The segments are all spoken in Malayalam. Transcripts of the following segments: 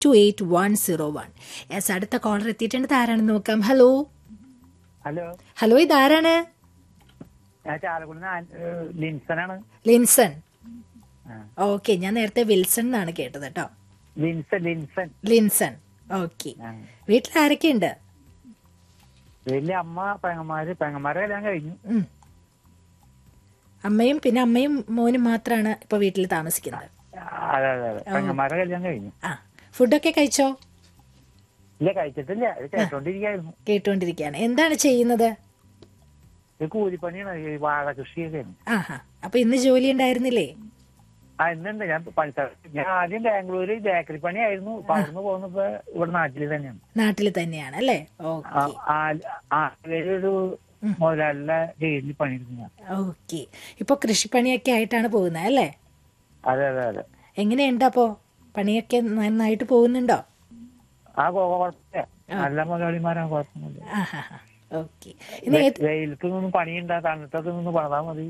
To eight one zero one yes അടുത്ത കോളർ എത്തിയിട്ടുണ്ട് ആരാണെന്ന് നോക്കാം ഹലോ ഹലോ ഹലോ ഇതാരാണ് ഞാൻ ചാലക്കുടി ലിൻസനാണ് ലിൻസൺ ആ. ഓക്കെ ഞാൻ നേരത്തെ വിൽസൺ എന്നാണ് കേട്ടത് കേട്ടോ ലിൻസൺ ലിൻസൺ ലിൻസൺ ഓക്കെ ആ. വീട്ടിൽ ആരൊക്കെയുണ്ട് വലിയ അമ്മ പെങ്ങന്മാര് പെങ്ങന്മാരെ കല്യാണം കഴിഞ്ഞു ഉം. അമ്മയും പിന്നെ അമ്മയും മോനും മാത്രമാണ് ഇപ്പൊ വീട്ടിൽ താമസിക്കുന്നത് അതെ അതെ അതെ പെങ്ങന്മാരെ കല്യാണം കഴിഞ്ഞു ആ ഫുഡൊക്കെ കഴിച്ചോ ഇല്ല കഴിച്ചിട്ടില്ല ഇത് കേട്ടോണ്ടിരിക്കായിരുന്നു കേട്ടുകൊണ്ടിരിക്കുകയാണ് എന്താണ് ചെയ്യുന്നത് ഇത് കൂലിപ്പണിയാണ് ഈ വാഴ കൃഷിയൊക്കെ ആഹാ അപ്പൊ ഇന്ന് ജോലി ഉണ്ടായിരുന്നില്ലേ ആ ഇന്നുണ്ട് ഞാൻ പണിസ്ഥ ഞാൻ ആദ്യം ബാംഗ്ലൂര് ബേക്കറി പണിയായിരുന്നു ഇപ്പൊ അവിടുന്ന് പോകുന്നപ്പോ ഇവിടെ നാട്ടിൽ തന്നെയാണ് നാട്ടിൽ തന്നെയാണ് അല്ലേ ആ, ഓക്കെ ആ- ആ ഒരു മുതലാളിയുടെ കീഴിൽ പണിയെടുക്കുന്ന ഓക്കെ ഇപ്പൊ കൃഷിപ്പണിയൊക്കെ ആയിട്ടാണ് പോകുന്നത് അല്ലേ അതെ അതെ അതെ എങ്ങനെയുണ്ട് അപ്പോ പണിയൊക്കെ നന്നായിട്ട് പോകുന്നുണ്ടോ ആ കോ- കുഴപ്പമില്ല നല്ല മുതലാളിമാരാണ് കുഴപ്പമൊന്നുമില്ല ആഹാ ഓക്കെ ഇന്ന് ഏത് വെയിലത്ത് നിന്നും പണിയുണ്ടാ തണുത്തൊക്കെ നിന്ന് പണിതാ മതി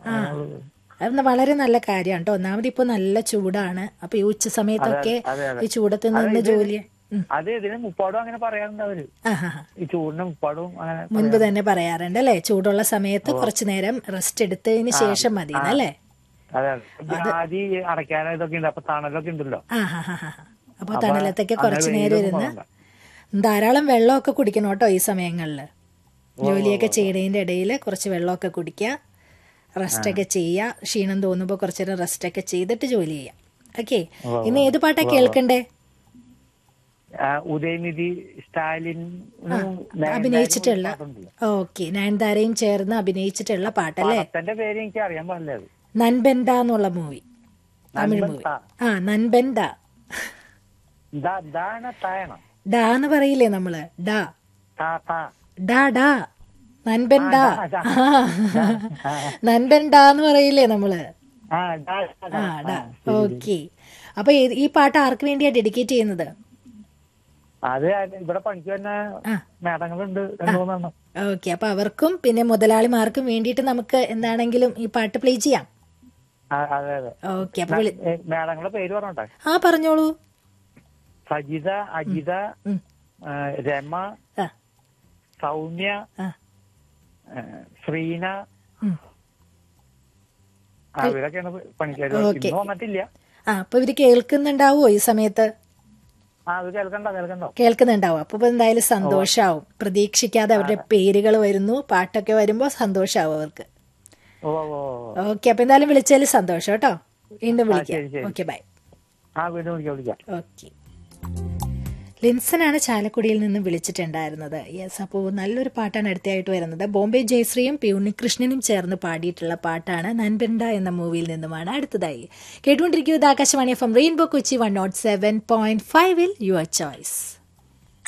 അത് വളരെ നല്ല കാര്യമാണ് കേട്ടോ ഒന്നാമത് ഇപ്പൊ നല്ല ചൂടാണ് അപ്പൊ ഈ ഉച്ച സമയത്തൊക്കെ അതെ, അതെ. ഈ ചൂടത്ത് നിന്ന് ജോലി ഉം. അത് ഇതിന് മുപ്പാടും അങ്ങനെ പറയാറുണ്ട് അവര് ആഹാ ഈ ചൂടിന് മുപ്പാടും അങ്ങനെ മുൻപ് തന്നെ പറയാറുണ്ട് അല്ലേ ചൂടുള്ള സമയത്ത് കുറച്ചു നേരം റെസ്റ്റ് എടുത്തതിന് ശേഷം മതി അല്ലേ അതെ അതെ ആദ്യം അടയ്ക്കാനോ ഇതൊക്കെ ഉണ്ട് അപ്പൊ തണലൊക്കെ ഉണ്ടല്ലോ ആ ഹാ ഹാ ഹാ അപ്പൊ തണലത്തൊക്കെ അങ്ങനെ കുറച്ചു നേരം വെയിലൊന്നും ഇരുന്ന് കൊള്ളണ്ട. ധാരാളം വെള്ളമൊക്കെ കുടിക്കണം കേട്ടോ ഈ സമയങ്ങളിൽ ജോലിയൊക്കെ ചെയ്യണതിന്റെ ഇടയിൽ കുറച്ച് വെള്ളമൊക്കെ കുടിക്കുക റെസ്റ്റൊക്കെ ചെയ്യുക ക്ഷീണം തോന്നുമ്പോൾ കുറച്ചു നേരം റെസ്റ്റൊക്കെ ചെയ്തിട്ട് ജോലി ചെയ്യാം ഓക്കെ ഇന്ന് ഏത് പാട്ടാ കേൾക്കണ്ടേ ആ, ഉദയനിധി സ്റ്റാലിൻ അഭിനയിച്ചിട്ടുള്ള ഓക്കെ നയൻതാരയും ചേർന്ന് അഭിനയിച്ചിട്ടുള്ള പാട്ടല്ലേ പടത്തിന്റെ പേര് എനിക്ക് അറിയാൻ പാടില്ല അത് നൻബെൻഡ എന്നുള്ള മൂവി തമിഴ് മൂവി നൻബെൻഡ. ആ നൻബെൻഡ ദാ- ദാന തായണം ഡാ എന്ന് പറയില്ലേ നമ്മള് ഡാ താ താ ഡാ ഡാ നൻബെൻഡ ആ, ഡാ, ആ നൻബെൻഡ എന്ന് പറയില്ലേ നമ്മള് ആ ദാ- ദാ- ആ ഡാ ആ. ഓക്കെ അപ്പൊ ഈ- ഈ പാട്ട് ആർക്ക് വേണ്ടിയാ ഡെഡിക്കേറ്റ് ചെയ്യുന്നത് അത് ഇവിടെ പണിക്ക് തന്നെ ആ. മേടങ്ങളുണ്ട് രണ്ടു മൂന്നെണ്ണം ഓക്കെ അപ്പൊ അവർക്കും പിന്നെ മുതലാളിമാർക്കും വേണ്ടിയിട്ട് നമുക്ക് എന്താണെങ്കിലും ഈ പാട്ട് പ്ലേ ചെയ്യാം ആ, അതെ അതെ ഓക്കെ അപ്പൊ വിളി ഏ, മേഡങ്ങളുടെ പേര് പറഞ്ഞോട്ടെ ആ പറഞ്ഞോളൂ സജിത അജിത ഉം. ആ, രമ ആ സൗമ്യ ആ ആ, ശ്രീന ഉം. അവരൊക്കെയാണ് പണിക്കാര് ഓക്കേ. ഇന്ന് വന്നിട്ടില്ല ആ അപ്പൊ ഇവര് കേൾക്കുന്നുണ്ടാവോ ഈ സമയത്ത് ആ അത് കേൾക്കണ്ട കേൾക്കണ്ടോ കേൾക്കുന്നുണ്ടാവും അപ്പൊ ഇപ്പൊ എന്തായാലും സന്തോഷാവും പ്രതീക്ഷിക്കാതെ അവരുടെ പേരുകൾ വരുന്നു പാട്ടൊക്കെ വരുമ്പോ സന്തോഷാവും അവർക്ക് ഓ ഓ ഓ. ഓക്കെ അപ്പൊ എന്തായാലും വിളിച്ചതിൽ സന്തോഷം കേട്ടോ വീണ്ടും ശരി, വിളിക്കാം ശരി. ഓക്കെ ബൈ ആ വീണ്ടും വിളിക്കാം വിളിക്കാം ഓക്കെ ലിൻസനാണ് ചാലക്കുടിയിൽ നിന്ന് വിളിച്ചിട്ടുണ്ടായിരുന്നത് യെസ് അപ്പോൾ നല്ലൊരു പാട്ടാണ് അടുത്തയായിട്ട് വരുന്നത് ബോംബെ ജയശ്രീയും പി ഉണ്ണികൃഷ്ണനും ചേർന്ന് പാടിയിട്ടുള്ള പാട്ടാണ് നൻപെൻഡ എന്ന മൂവിയിൽ നിന്നുമാണ് അടുത്തതായി കേട്ടുകൊണ്ടിരിക്കുന്നത് Akashvani from rainbow Kochi one nought seven point ഫൈവിൽ യുവർ ചോയ്സ്